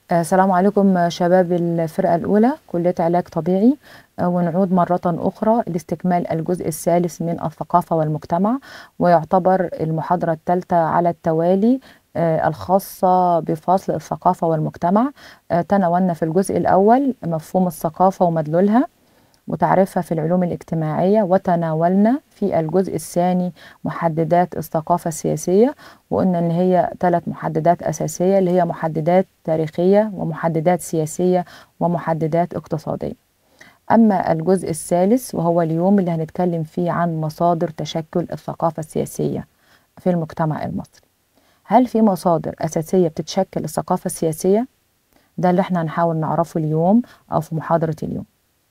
السلام عليكم شباب الفرقة الأولى كلية علاج طبيعي آه، ونعود مرة أخرى لاستكمال الجزء الثالث من الثقافة والمجتمع ويعتبر المحاضرة الثالثة على التوالي آه، الخاصة بفصل الثقافة والمجتمع آه، تناولنا في الجزء الأول مفهوم الثقافة ومدلولها وتعريفها في العلوم الاجتماعية وتناولنا في الجزء الثاني محددات الثقافة السياسية وقلنا إن هي ثلاث محددات أساسية اللي هي محددات تاريخية ومحددات سياسية ومحددات اقتصادية أما الجزء الثالث وهو اليوم اللي هنتكلم فيه عن مصادر تشكل الثقافة السياسية في المجتمع المصري هل في مصادر أساسية بتتشكل الثقافة السياسية؟ ده اللي احنا هنحاول نعرفه اليوم أو في محاضرة اليوم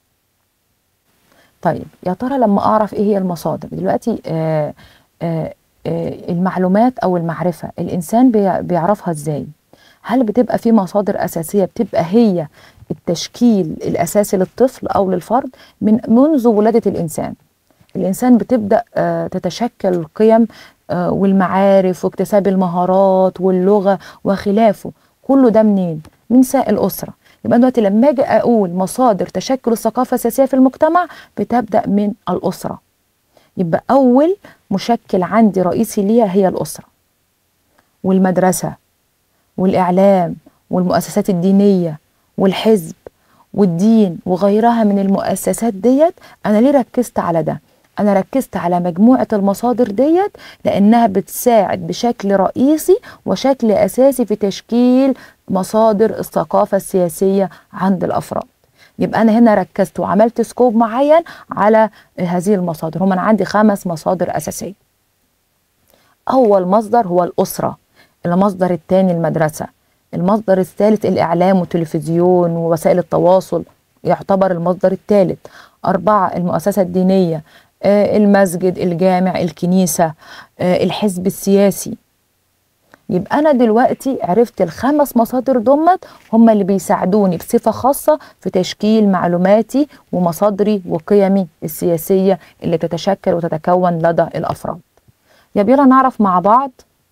طيب يا ترى لما اعرف ايه هي المصادر دلوقتي آآ آآ المعلومات او المعرفه الانسان بيعرفها ازاي هل بتبقى في مصادر اساسيه بتبقى هي التشكيل الاساسي للطفل او للفرد من منذ ولاده الانسان الانسان بتبدا تتشكل القيم والمعارف واكتساب المهارات واللغه وخلافه كله ده منين من سائل الاسره يبقى دلوقتي لما اجي اقول مصادر تشكل الثقافه السياسيه في المجتمع بتبدا من الاسره يبقى اول مشكل عندي رئيسي ليها هي الاسره والمدرسه والاعلام والمؤسسات الدينيه والحزب والدين وغيرها من المؤسسات ديت انا ليه ركزت على ده انا ركزت على مجموعه المصادر ديت لانها بتساعد بشكل رئيسي وشكل اساسي في تشكيل مصادر الثقافه السياسيه عند الافراد يبقى انا هنا ركزت وعملت سكوب معين على هذه المصادر هم انا عندي خمس مصادر اساسيه اول مصدر هو الاسره المصدر الثاني المدرسه المصدر الثالث الاعلام والتلفزيون ووسائل التواصل يعتبر المصدر الثالث أربعة المؤسسة الدينية المسجد الجامع الكنيسة الحزب السياسي يبقى أنا دلوقتي عرفت الخمس مصادر دمت هم اللي بيساعدوني بصفة خاصة في تشكيل معلوماتي ومصادري وقيمي السياسية اللي تتشكل وتتكون لدى الأفراد يبقى نعرف مع بعض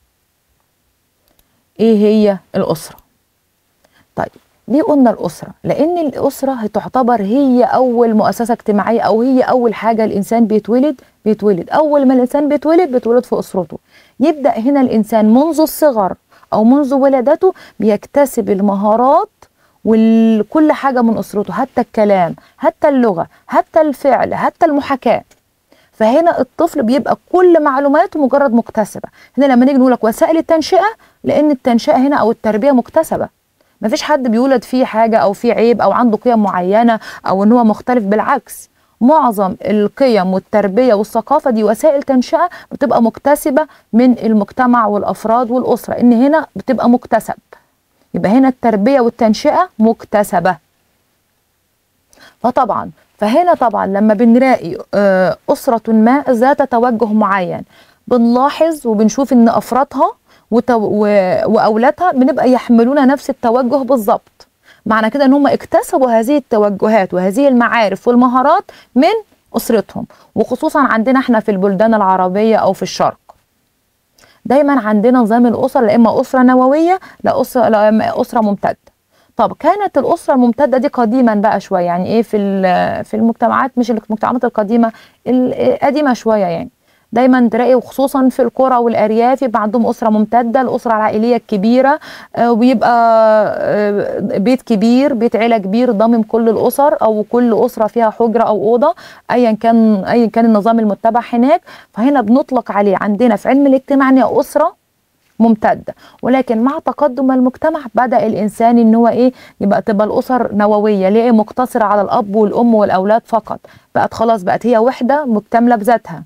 إيه هي الأسرة طيب ليه قلنا الأسرة؟ لأن الأسرة تعتبر هي أول مؤسسة اجتماعية أو هي أول حاجة الإنسان بيتولد بيتولد أول ما الإنسان بيتولد بيتولد في أسرته يبدأ هنا الإنسان منذ الصغر أو منذ ولادته بيكتسب المهارات وكل حاجة من أسرته حتى الكلام حتى اللغة حتى الفعل حتى المحاكاة فهنا الطفل بيبقى كل معلوماته مجرد مكتسبة هنا لما نيجي نقول لك وسائل التنشئة لأن التنشئة هنا أو التربية مكتسبة ما فيش حد بيولد فيه حاجة أو فيه عيب أو عنده قيم معينة أو إن هو مختلف بالعكس معظم القيم والتربية والثقافة دي وسائل تنشئة بتبقى مكتسبة من المجتمع والأفراد والأسرة إن هنا بتبقى مكتسب يبقى هنا التربية والتنشئة مكتسبة فطبعا فهنا طبعا لما بنلاقي أسرة ما ذات توجه معين بنلاحظ وبنشوف إن أفرادها واولادها بنبقى يحملون نفس التوجه بالظبط معنى كده ان هم اكتسبوا هذه التوجهات وهذه المعارف والمهارات من اسرتهم وخصوصا عندنا احنا في البلدان العربيه او في الشرق دايما عندنا نظام الاسر لا اما اسره نوويه لا اسره لا اما اسره ممتده طب كانت الاسره الممتده دي قديما بقى شويه يعني ايه في في المجتمعات مش المجتمعات القديمه القديمه شويه يعني دايما تلاقي وخصوصا في القرى والارياف يبقى عندهم اسره ممتده الاسره العائليه الكبيره ويبقى بيت كبير بيت عيله كبير ضامن كل الاسر او كل اسره فيها حجره او اوضه ايا كان ايا كان النظام المتبع هناك فهنا بنطلق عليه عندنا في علم الاجتماع ان اسره ممتده ولكن مع تقدم المجتمع بدا الانسان ان هو ايه يبقى تبقى الاسر نوويه ليه مقتصره على الاب والام والاولاد فقط بقت خلاص بقت هي وحده مكتمله بذاتها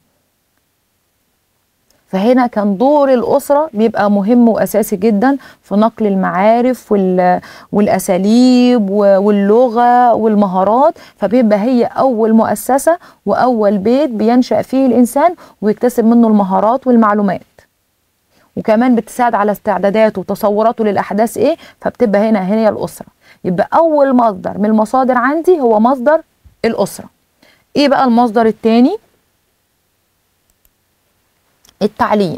فهنا كان دور الأسرة بيبقى مهم وأساسي جدا في نقل المعارف والأساليب واللغة والمهارات فبيبقى هي أول مؤسسة وأول بيت بينشأ فيه الإنسان ويكتسب منه المهارات والمعلومات وكمان بتساعد على استعداداته وتصوراته للأحداث إيه فبتبقى هنا هي الأسرة يبقى أول مصدر من المصادر عندي هو مصدر الأسرة إيه بقى المصدر التاني؟ التعليم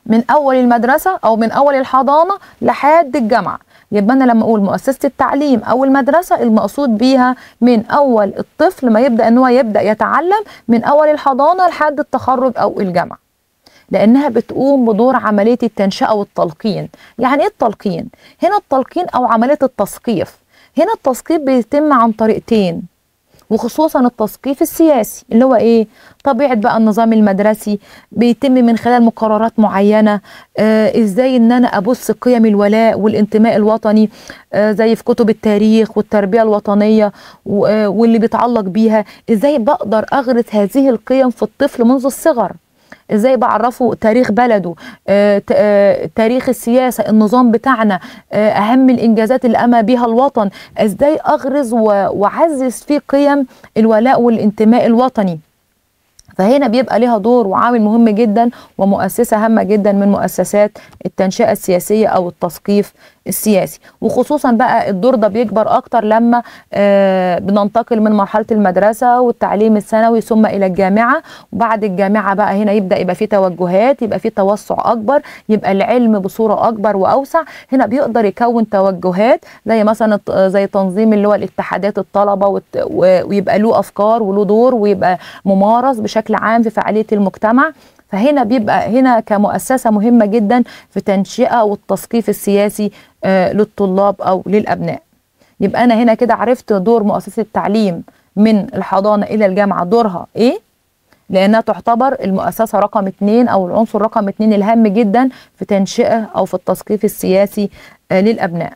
من اول المدرسه او من اول الحضانه لحد الجامعه يبقى انا لما اقول مؤسسه التعليم او المدرسه المقصود بيها من اول الطفل ما يبدا ان هو يبدا يتعلم من اول الحضانه لحد التخرج او الجامعه لانها بتقوم بدور عمليه التنشئه والتلقين يعني ايه التلقين هنا التلقين او عمليه التثقيف هنا التثقيف بيتم عن طريقتين وخصوصا التثقيف السياسي اللي هو ايه طبيعه بقى النظام المدرسي بيتم من خلال مقررات معينه آه ازاي ان انا ابص قيم الولاء والانتماء الوطني آه زي في كتب التاريخ والتربيه الوطنيه آه واللي بيتعلق بيها ازاي بقدر اغرس هذه القيم في الطفل منذ الصغر ازاي بعرفه تاريخ بلده آه آه تاريخ السياسه النظام بتاعنا آه اهم الانجازات اللي قام بها الوطن ازاي اغرز واعزز فيه قيم الولاء والانتماء الوطني فهنا بيبقى ليها دور وعامل مهم جدا ومؤسسة هامة جدا من مؤسسات التنشئة السياسية أو التثقيف السياسي وخصوصا بقى الدور ده بيكبر أكتر لما آه بننتقل من مرحلة المدرسة والتعليم الثانوي ثم إلى الجامعة وبعد الجامعة بقى هنا يبدأ يبقى في توجهات يبقى في توسع أكبر يبقى العلم بصورة أكبر وأوسع هنا بيقدر يكون توجهات زي مثلا زي تنظيم اللي هو الاتحادات الطلبة ويبقى له أفكار وله دور ويبقى ممارس بشكل بشكل عام في فعاليه المجتمع فهنا بيبقى هنا كمؤسسه مهمه جدا في تنشئه والتثقيف السياسي آه للطلاب او للابناء يبقى انا هنا كده عرفت دور مؤسسه التعليم من الحضانه الى الجامعه دورها ايه لانها تعتبر المؤسسه رقم اتنين او العنصر رقم اتنين الهام جدا في تنشئه او في التثقيف السياسي آه للابناء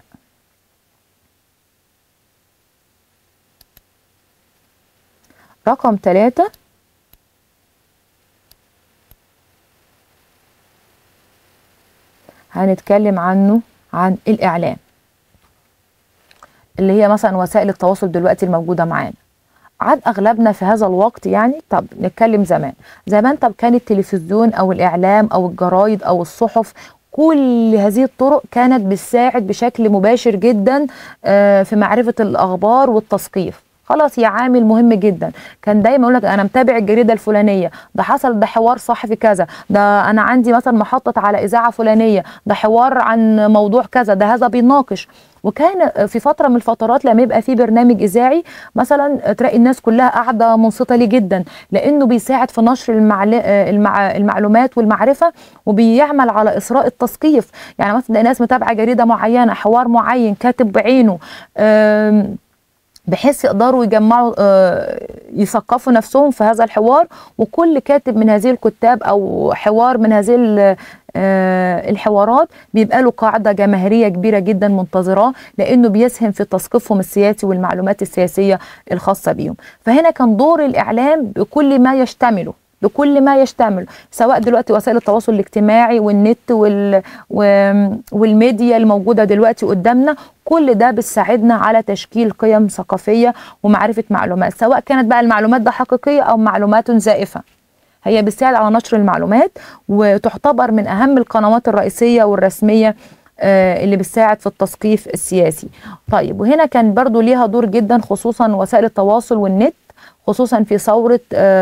رقم ثلاثة هنتكلم عنه عن الإعلام اللي هي مثلا وسائل التواصل دلوقتي الموجودة معانا عاد أغلبنا في هذا الوقت يعني طب نتكلم زمان زمان طب كان التلفزيون أو الإعلام أو الجرايد أو الصحف كل هذه الطرق كانت بتساعد بشكل مباشر جدا في معرفة الأخبار والتثقيف خلاص هي عامل مهم جدا كان دايما يقول لك انا متابع الجريده الفلانيه ده حصل ده حوار صحفي كذا ده انا عندي مثلا محطه على اذاعه فلانيه ده حوار عن موضوع كذا ده هذا بيناقش وكان في فتره من الفترات لما يبقى في برنامج اذاعي مثلا تلاقي الناس كلها قاعده منصته ليه جدا لانه بيساعد في نشر المعل... المع... المعلومات والمعرفه وبيعمل على اثراء التثقيف يعني مثلا ناس متابعه جريده معينه حوار معين كاتب بعينه أم... بحيث يقدروا يجمعوا يثقفوا نفسهم في هذا الحوار وكل كاتب من هذه الكتاب او حوار من هذه الحوارات بيبقى له قاعده جماهيريه كبيره جدا منتظراه لانه بيسهم في تثقيفهم السياسي والمعلومات السياسيه الخاصه بيهم فهنا كان دور الاعلام بكل ما يشتمله بكل ما يشتمل سواء دلوقتي وسائل التواصل الاجتماعي والنت وال... والميديا الموجوده دلوقتي قدامنا كل ده بتساعدنا على تشكيل قيم ثقافيه ومعرفه معلومات سواء كانت بقى المعلومات ده حقيقيه او معلومات زائفه هي بتساعد على نشر المعلومات وتعتبر من اهم القنوات الرئيسيه والرسميه اللي بتساعد في التثقيف السياسي طيب وهنا كان برضو ليها دور جدا خصوصا وسائل التواصل والنت خصوصا في ثوره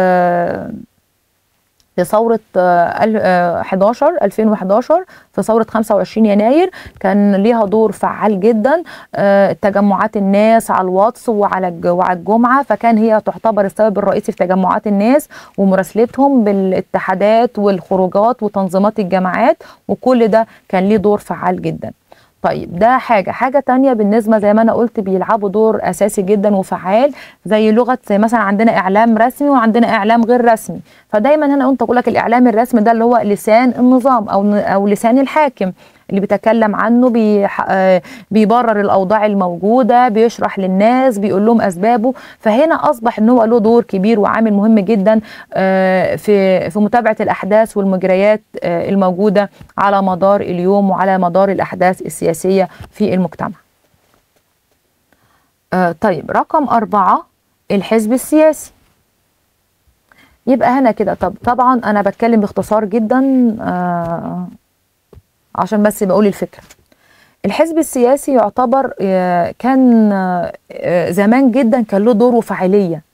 في ثورة 11 2011 في ثورة 25 يناير كان ليها دور فعال جدا تجمعات الناس على الواتس وعلى وعلى الجمعة فكان هي تعتبر السبب الرئيسي في تجمعات الناس ومراسلتهم بالاتحادات والخروجات وتنظيمات الجماعات وكل ده كان ليه دور فعال جدا طيب ده حاجه حاجه تانية بالنسبه زي ما انا قلت بيلعبوا دور اساسي جدا وفعال زي لغه زي مثلا عندنا اعلام رسمي وعندنا اعلام غير رسمي فدايما هنا قلت اقول لك الاعلام الرسمي ده اللي هو لسان النظام او او لسان الحاكم اللي بيتكلم عنه بيح... بيبرر الاوضاع الموجوده بيشرح للناس بيقول لهم اسبابه فهنا اصبح ان هو له دور كبير وعامل مهم جدا في في متابعه الاحداث والمجريات الموجوده على مدار اليوم وعلى مدار الاحداث السياسيه في المجتمع. طيب رقم أربعة الحزب السياسي يبقى هنا كده طب طبعا انا بتكلم باختصار جدا آه عشان بس بقول الفكره الحزب السياسي يعتبر كان زمان جدا كان له دور وفاعليه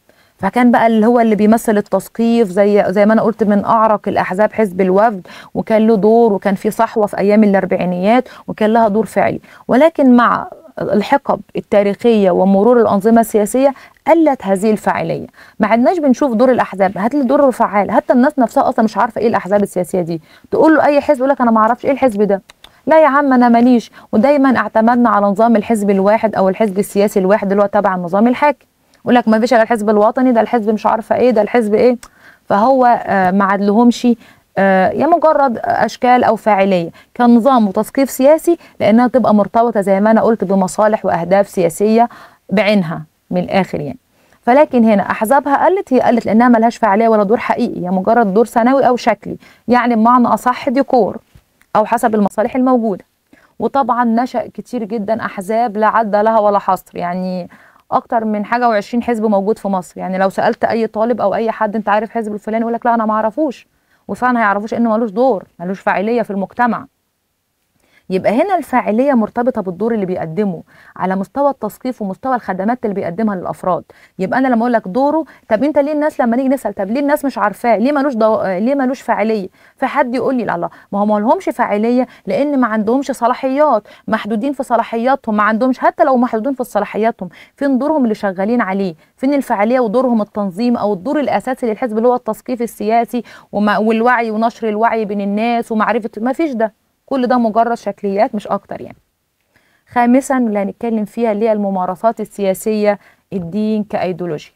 فكان بقى اللي هو اللي بيمثل التثقيف زي زي ما انا قلت من اعرق الاحزاب حزب الوفد وكان له دور وكان في صحوه في ايام الاربعينيات وكان لها دور فعلي ولكن مع الحقب التاريخيه ومرور الانظمه السياسيه قلت هذه الفاعليه ما عدناش بنشوف دور الاحزاب هات لي دور الفعال حتى الناس نفسها اصلا مش عارفه ايه الاحزاب السياسيه دي تقول له اي حزب يقول لك انا ما اعرفش ايه الحزب ده لا يا عم انا ماليش ودايما اعتمدنا على نظام الحزب الواحد او الحزب السياسي الواحد اللي هو تبع النظام الحاكم يقول لك ما فيش الا الحزب الوطني ده الحزب مش عارفه ايه ده الحزب ايه فهو آه ما عدلهمش آه يا مجرد اشكال او فاعليه كان نظام وتثقيف سياسي لانها تبقى مرتبطه زي ما انا قلت بمصالح واهداف سياسيه بعينها من الاخر يعني فلكن هنا احزابها قلت هي قلت لانها ملهاش فاعليه ولا دور حقيقي هي مجرد دور ثانوي او شكلي يعني بمعنى اصح ديكور او حسب المصالح الموجوده وطبعا نشا كتير جدا احزاب لا عد لها ولا حصر يعني اكتر من حاجه و20 حزب موجود في مصر يعني لو سالت اي طالب او اي حد انت عارف حزب الفلاني يقول لك لا انا ما اعرفوش وفعلا هيعرفوش انه ملوش دور ملوش فاعليه في المجتمع يبقى هنا الفاعلية مرتبطة بالدور اللي بيقدمه على مستوى التثقيف ومستوى الخدمات اللي بيقدمها للأفراد يبقى أنا لما أقول لك دوره طب أنت ليه الناس لما نيجي نسأل طب ليه الناس مش عارفاه ليه ملوش دو... ليه ملوش فاعلية فحد يقول لي لا الله ما هو ما لهمش فاعلية لأن ما عندهمش صلاحيات محدودين في صلاحياتهم ما عندهمش حتى لو محدودين في صلاحياتهم فين دورهم اللي شغالين عليه فين الفاعلية ودورهم التنظيم أو الدور الأساسي للحزب اللي هو التثقيف السياسي وما... والوعي ونشر الوعي بين الناس ومعرفة ما فيش ده كل ده مجرد شكليات مش اكتر يعني خامسا اللي هنتكلم فيها اللي هي الممارسات السياسيه الدين كايديولوجيا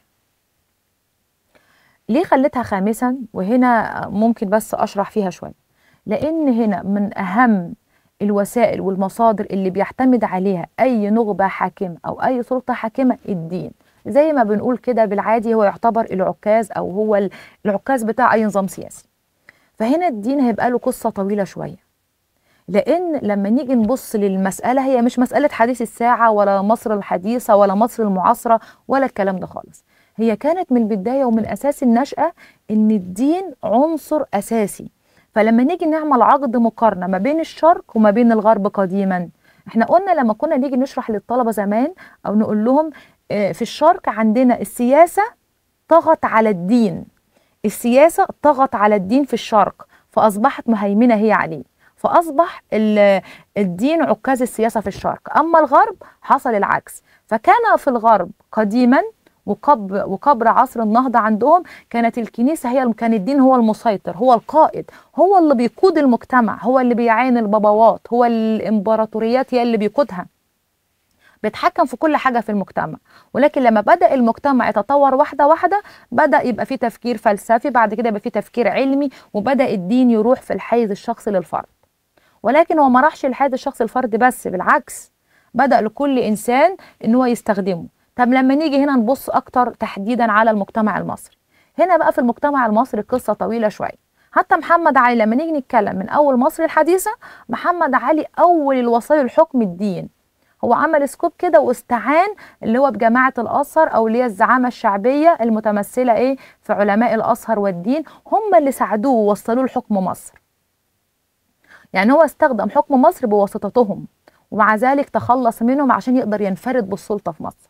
ليه خليتها خامسا وهنا ممكن بس اشرح فيها شويه لان هنا من اهم الوسائل والمصادر اللي بيعتمد عليها اي نخبه حاكمه او اي سلطه حاكمه الدين زي ما بنقول كده بالعادي هو يعتبر العكاز او هو العكاز بتاع اي نظام سياسي فهنا الدين هيبقى له قصه طويله شويه لان لما نيجي نبص للمساله هي مش مساله حديث الساعه ولا مصر الحديثه ولا مصر المعاصره ولا الكلام ده خالص هي كانت من البدايه ومن اساس النشاه ان الدين عنصر اساسي فلما نيجي نعمل عقد مقارنه ما بين الشرق وما بين الغرب قديما احنا قلنا لما كنا نيجي نشرح للطلبه زمان او نقول لهم في الشرق عندنا السياسه طغت على الدين السياسه طغت على الدين في الشرق فاصبحت مهيمنه هي عليه فاصبح الدين عكاز السياسه في الشرق اما الغرب حصل العكس فكان في الغرب قديما وقبل وقبل عصر النهضه عندهم كانت الكنيسه هي كان الدين هو المسيطر هو القائد هو اللي بيقود المجتمع هو اللي بيعين البابوات هو الامبراطوريات هي اللي بيقودها بيتحكم في كل حاجه في المجتمع ولكن لما بدا المجتمع يتطور واحده واحده بدا يبقى في تفكير فلسفي بعد كده يبقى في تفكير علمي وبدا الدين يروح في الحيز الشخصي للفرد ولكن هو ما راحش لحيز الشخص الفرد بس بالعكس بدا لكل انسان ان هو يستخدمه طب لما نيجي هنا نبص اكتر تحديدا على المجتمع المصري هنا بقى في المجتمع المصري قصه طويله شويه حتى محمد علي لما نيجي نتكلم من اول مصر الحديثه محمد علي اول الوسائل الحكم الدين هو عمل سكوب كده واستعان اللي هو بجماعه الازهر او اللي هي الزعامه الشعبيه المتمثله ايه في علماء الازهر والدين هم اللي ساعدوه ووصلوه لحكم مصر يعني هو استخدم حكم مصر بواسطتهم ومع ذلك تخلص منهم عشان يقدر ينفرد بالسلطه في مصر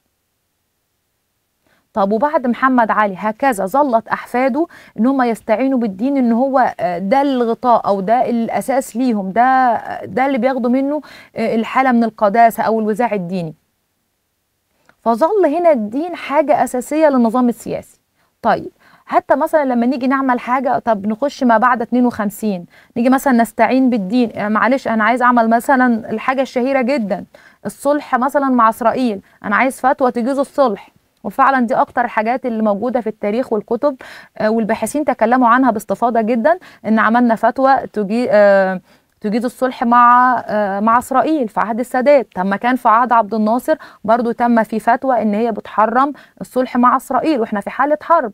طب وبعد محمد علي هكذا ظلت احفاده ان هم يستعينوا بالدين ان هو ده الغطاء او ده الاساس ليهم ده ده اللي بياخدوا منه الحاله من القداسه او الوزاع الديني فظل هنا الدين حاجه اساسيه للنظام السياسي طيب حتى مثلا لما نيجي نعمل حاجه طب نخش ما بعد 52 نيجي مثلا نستعين بالدين يعني معلش انا عايز اعمل مثلا الحاجه الشهيره جدا الصلح مثلا مع اسرائيل انا عايز فتوى تجيز الصلح وفعلا دي اكتر الحاجات اللي موجوده في التاريخ والكتب والباحثين تكلموا عنها باستفاضه جدا ان عملنا فتوى تجي تجيز الصلح مع مع اسرائيل في عهد السادات طب ما كان في عهد عبد الناصر برضو تم في فتوى ان هي بتحرم الصلح مع اسرائيل واحنا في حاله حرب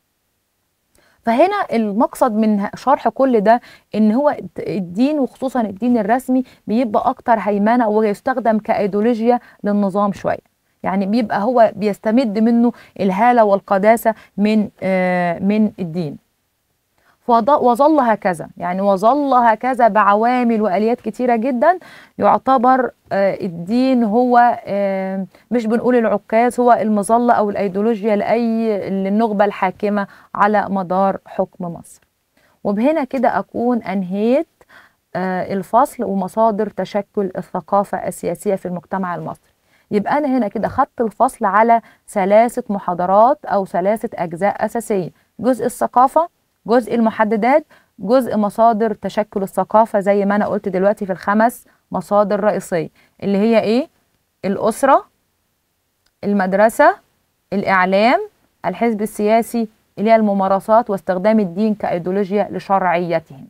فهنا المقصد من شرح كل ده ان هو الدين وخصوصا الدين الرسمي بيبقى اكتر هيمنه ويستخدم كايديولوجيا للنظام شويه يعني بيبقى هو بيستمد منه الهاله والقداسه من آه من الدين فض- وظل هكذا يعني وظل هكذا بعوامل واليات كتيره جدا يعتبر آه، الدين هو آه، مش بنقول العكاز هو المظله او الايديولوجيا لاي للنخبه الحاكمه على مدار حكم مصر وبهنا كده اكون انهيت آه، الفصل ومصادر تشكل الثقافه السياسيه في المجتمع المصري يبقى انا هنا كده خدت الفصل على ثلاثه محاضرات او ثلاثه اجزاء اساسيه جزء الثقافه جزء المحددات جزء مصادر تشكل الثقافه زي ما انا قلت دلوقتي في الخمس مصادر رئيسيه اللي هي ايه الاسره المدرسه الاعلام الحزب السياسي اللي هي الممارسات واستخدام الدين كايديولوجيا لشرعيتهم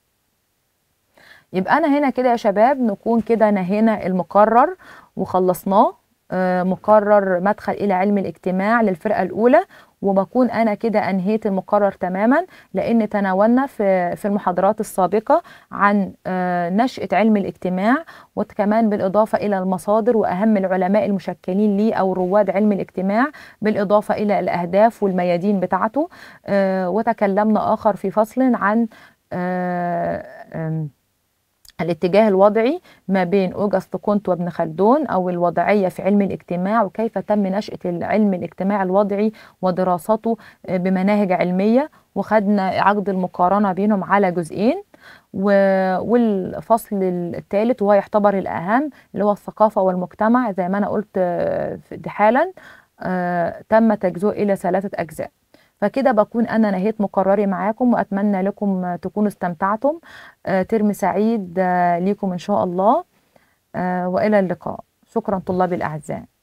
يبقى انا هنا كده يا شباب نكون كده نهينا المقرر وخلصناه آه، مقرر مدخل الى علم الاجتماع للفرقه الاولى وبكون انا كده انهيت المقرر تماما لان تناولنا في في المحاضرات السابقه عن آه، نشاه علم الاجتماع وكمان بالاضافه الى المصادر واهم العلماء المشكلين ليه او رواد علم الاجتماع بالاضافه الى الاهداف والميادين بتاعته آه، وتكلمنا اخر في فصل عن آه، آم، الاتجاه الوضعي ما بين أوجست كونت وابن خلدون أو الوضعية في علم الاجتماع وكيف تم نشأة العلم الاجتماع الوضعي ودراسته بمناهج علمية وخدنا عقد المقارنة بينهم على جزئين و- والفصل الثالث وهو يعتبر الأهم اللي هو الثقافة والمجتمع زي ما أنا قلت آه، في- حالا آه، تم تجزئه إلى ثلاثة أجزاء فكده بكون أنا نهيت مقرري معاكم وأتمنى لكم آه، تكونوا استمتعتم آه، ترم سعيد آه، ليكم إن شاء الله آه، وإلى اللقاء شكرا طلابي الأعزاء